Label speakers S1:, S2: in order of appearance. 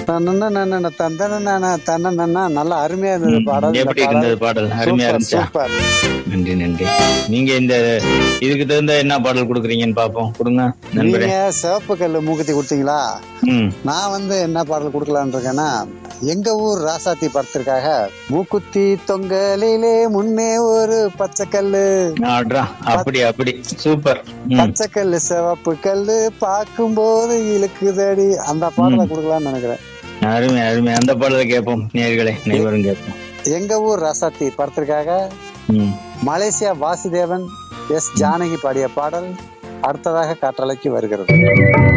S1: தன்னன்னா தந்தனா தன்னன்னா நல்லா அருமையா இருந்தது
S2: ம்,
S1: பாடல் இந்த
S2: எப்படி
S1: பாடல்.
S2: இருந்தது பாடல் அருமையா
S1: சூப்பர்,
S2: இருந்துச்சா
S1: சூப்பர்
S2: நன்றி நன்றி நீங்க இந்த இதுக்கு தகுந்த என்ன பாடல் கொடுக்குறீங்கன்னு பாப்போம் கொடுங்க நண்பரே
S1: நீங்க சிவப்பு கல்லு மூக்குத்தி கொடுத்தீங்களா
S2: ம்
S1: நான் வந்து என்ன பாடல் கொடுக்கலான்னு இருக்கேன்னா எங்க ஊர் ராசாத்தி படத்திற்காக மூக்குத்தி தொங்கலிலே முன்னே ஒரு பச்சை கல்லு
S2: ஆட்ரா அப்படி அப்படி சூப்பர் ம்
S1: பச்சை கல்லு சிவப்பு கல்லு பார்க்கும்போது இழுக்குதடி அந்த பாடலை கொடுக்கலாம்னு நினைக்கிறேன்
S2: அருமை அருமை அந்த பாடலை கேட்போம் நேர்களை அனைவரும் கேட்போம்
S1: எங்க ஊர் ராசாத்தி படத்திற்காக
S2: ம்
S1: மலேசியா வாசுதேவன் எஸ் ஜானகி பாடிய பாடல் அடுத்ததாக காற்றலைக்கு வருகிறது